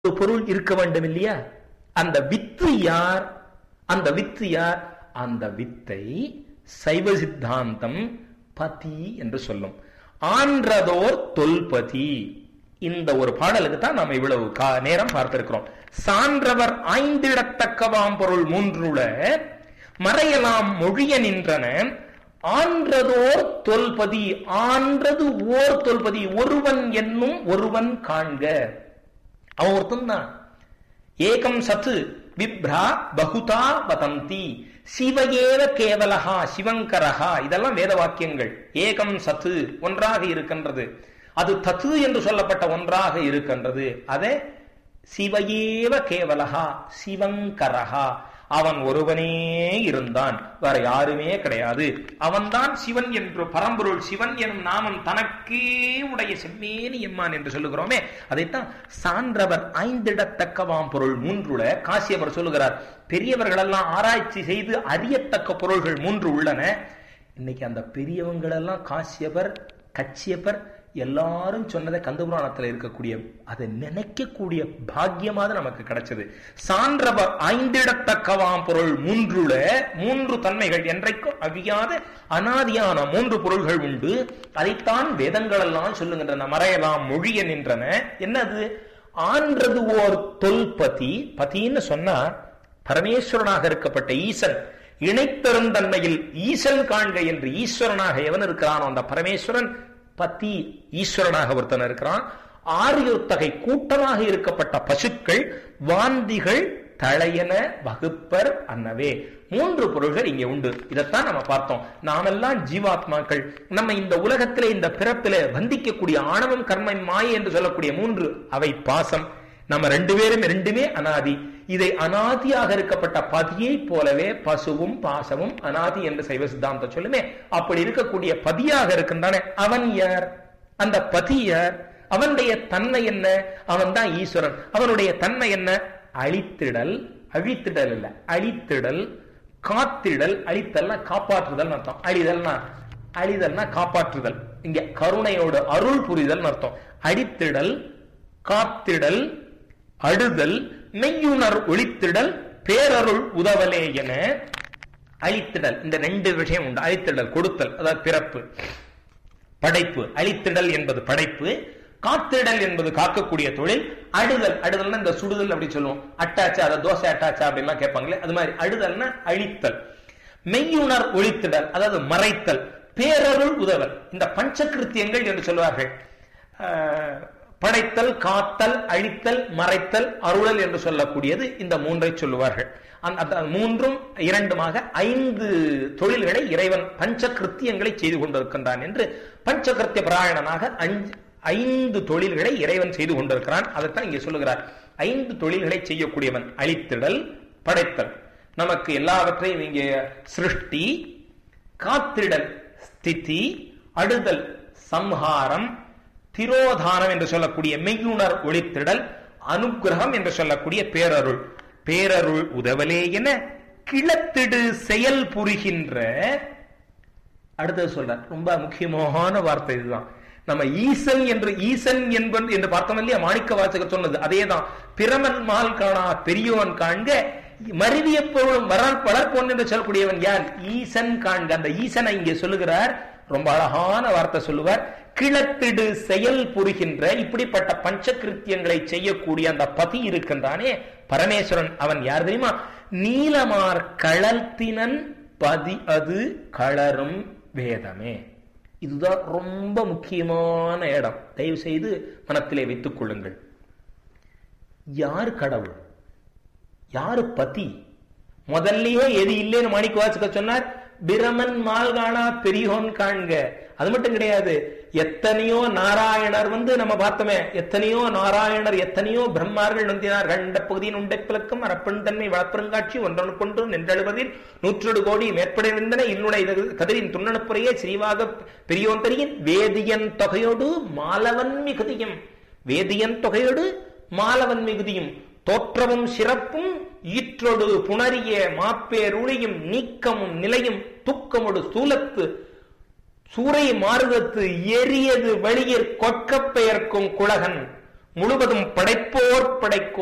ஒரு பொருள் இருக்க வேண்டும் இல்லையா அந்த வித்து யார் அந்த வித்து யார் அந்த வித்தை சைவ சித்தாந்தம் பதி என்று சொல்லும் ஆன்றதோர் தொல்பதி இந்த ஒரு பாடலுக்கு தான் நாம் இவ்வளவு கா- நேரம் பார்த்திருக்கிறோம் சான்றவர் ஐந்திடத்தக்கவாம் பொருள் மூன்றுல மறையலாம் மொழிய நின்றன ஆன்றதோர் தொல்பதி ஆன்றது ஓர் தொல்பதி ஒருவன் என்னும் ஒருவன் காண்க அவன் ஒருத்தன் தான் ஏகம் சத்து விப்ரா பகுதா வதந்தி சிவயேவ கேவலஹா சிவங்கரஹா இதெல்லாம் வேத வாக்கியங்கள் ஏகம் சத்து ஒன்றாக இருக்கின்றது அது தத்து என்று சொல்லப்பட்ட ஒன்றாக இருக்கின்றது அதே சிவயேவ கேவலஹா சிவங்கரஹா அவன் ஒருவனே இருந்தான் வேற யாருமே கிடையாது அவன்தான் சிவன் என்று பரம்பொருள் சிவன் எனும் நாமம் தனக்கே உடைய செம்மேனி எம்மான் என்று சொல்லுகிறோமே அதைத்தான் சான்றவர் ஐந்திடத்தக்கவாம் பொருள் மூன்றுல காசியவர் சொல்லுகிறார் பெரியவர்கள் எல்லாம் ஆராய்ச்சி செய்து அறியத்தக்க பொருள்கள் மூன்று உள்ளன இன்னைக்கு அந்த பெரியவங்கள் எல்லாம் காசியவர் கச்சியப்பர் எல்லாரும் சொன்னதை கந்தபுராணத்துல இருக்கக்கூடிய அதை நினைக்கக்கூடிய பாக்கியமாவது நமக்கு கிடைச்சது சான்றவர் ஐந்திடத்தக்கவாம் பொருள் மூன்றுல மூன்று தன்மைகள் என்றைக்கும் அழியாத அனாதியான மூன்று பொருள்கள் உண்டு அதைத்தான் வேதங்கள் எல்லாம் சொல்லுகின்றன மறையலாம் மொழிய நின்றன என்னது ஆன்றது ஓர் தொல்பதி பதின்னு சொன்னா பரமேஸ்வரனாக இருக்கப்பட்ட ஈசன் இணைப்பெருந்தன்மையில் ஈசன் காண்க என்று ஈஸ்வரனாக எவன் இருக்கிறானோ அந்த பரமேஸ்வரன் பத்தி ஈஸ்வரனாக ஒருத்தன் இருக்கிறான் ஆரியுத்தகை கூட்டமாக இருக்கப்பட்ட பசுக்கள் வாந்திகள் தழையன வகுப்பர் அன்னவே மூன்று பொருள்கள் இங்கே உண்டு இதைத்தான் நம்ம பார்த்தோம் நாமெல்லாம் ஜீவாத்மாக்கள் நம்ம இந்த உலகத்திலே இந்த பிறப்பில வந்திக்கக்கூடிய ஆணவம் கர்மன் மாயை என்று சொல்லக்கூடிய மூன்று அவை பாசம் நம்ம ரெண்டு பேரும் ரெண்டுமே அனாதி இதை அனாதியாக இருக்கப்பட்ட பதியை போலவே பசுவும் பாசமும் அனாதி என்று சைவ சித்தாந்தம் சொல்லுமே அப்படி இருக்கக்கூடிய பதியாக இருக்கின்றானே அவன் யார் அந்த பதி யார் அவனுடைய தன்மை என்ன அவன் தான் ஈஸ்வரன் அவனுடைய தன்மை என்ன அழித்திடல் அழித்திடல் இல்ல அழித்திடல் காத்திடல் அழித்தல்னா காப்பாற்றுதல் அர்த்தம் அழிதல்னா அழிதல்னா காப்பாற்றுதல் இங்க கருணையோடு அருள் புரிதல் அர்த்தம் அடித்திடல் காத்திடல் அடுதல் மெய்யுணர் ஒளித்திடல் பேரருள் உதவலே என அழித்திடல் இந்த ரெண்டு விஷயம் உண்டு அழித்திடல் கொடுத்தல் அதாவது பிறப்பு படைப்பு அழித்திடல் என்பது படைப்பு காத்திடல் என்பது காக்கக்கூடிய தொழில் அடுதல் அடுதல்னா இந்த சுடுதல் அப்படி சொல்லுவோம் அட்டாச்சா அதை தோசை அட்டாச்சா அப்படின்லாம் கேட்பாங்களே அது மாதிரி அடுதல்னா அழித்தல் மெய்யுணர் ஒழித்திடல் அதாவது மறைத்தல் பேரருள் உதவல் இந்த பஞ்சகிருத்தியங்கள் என்று சொல்வார்கள் ஆஹ், படைத்தல் காத்தல் அழித்தல் மறைத்தல் அருளல் என்று சொல்லக்கூடியது இந்த மூன்றை சொல்லுவார்கள் அந்த அந்த மூன்றும் இரண்டுமாக ஐந்து தொழில்களை இறைவன் பஞ்சகிருத்தியங்களை செய்து கொண்டிருக்கின்றான் என்று பஞ்சகிருத்திய பிராயணனாக அஞ்சு ஐந்து தொழில்களை இறைவன் செய்து கொண்டிருக்கிறான் அதைத்தான் இங்கே சொல்லுகிறார் ஐந்து தொழில்களை செய்யக்கூடியவன் அழித்திடல் படைத்தல் நமக்கு எல்லாவற்றையும் இங்கே சிருஷ்டி காத்திடல் ஸ்திதி அடுதல் சம்ஹாரம் திரோதானம் என்று சொல்லக்கூடிய மெய்யுணர் ஒளித்திடல் அனுக்கிரகம் என்று சொல்லக்கூடிய பேரருள் பேரருள் உதவலே என கிளத்திடு செயல் புரிகின்ற அடுத்தது சொல்றார் ரொம்ப முக்கியமான வார்த்தை இதுதான் நம்ம ஈசன் என்று ஈசன் என்பன் என்று பார்த்தோம் இல்லையா மாணிக்க வாசகர் சொன்னது அதேதான் பிரமன் மால் காணா பெரியோன் காண்க மருவிய பொருளும் வளர் வளர்ப்போன் என்று சொல்லக்கூடியவன் யார் ஈசன் காண்க அந்த ஈசனை இங்கே சொல்லுகிறார் ரொம்ப அழகான வார்த்தை சொல்லுவார் கிளத்திடு செயல் புரிகின்ற இப்படிப்பட்ட பஞ்சகிருத்தியங்களை செய்யக்கூடிய அந்த பதி இருக்கின்றானே பரமேஸ்வரன் அவன் யார் தெரியுமா நீலமார் களத்தினன் பதி அது களரும் வேதமே இதுதான் ரொம்ப முக்கியமான இடம் தயவு செய்து மனத்திலே வைத்துக் கொள்ளுங்கள் யார் கடவுள் யாரு பதி முதல்லயே எது இல்லைன்னு மாணிக்க வாசக சொன்னார் பிரமன் மால்கானா பெரியோன் காண்க அது மட்டும் கிடையாது எத்தனையோ நாராயணர் வந்து நம்ம பார்த்தோமே எத்தனையோ நாராயணர் எத்தனையோ பிரம்மார்கள் நந்தினார் கண்ட பகுதியின் உண்டை பிளக்கும் அரப்பெண் தன்மை வளப்பெருங்காட்சி ஒன்றன் கொண்டு நின்றழுவதில் நூற்றொடு கோடி மேற்படைந்தன இன்னுடைய கதிரின் துண்ணனுப்புறையே ஸ்ரீவாக பெரியோன் தெரியின் வேதியன் தொகையோடு மாலவன் மிகுதியும் வேதியன் தொகையோடு மாலவன் மிகுதியும் தோற்றமும் சிறப்பும் ஈற்றொடு புணரிய மாப்பேருளியும் நீக்கமும் நிலையும் துக்கமொடு சூலத்து சூறை மாறுதத்து எரியது வெளியிற் கொட்கப் பெயர்க்கும் குலகன் முழுவதும் படைப்போர் படைக்கோ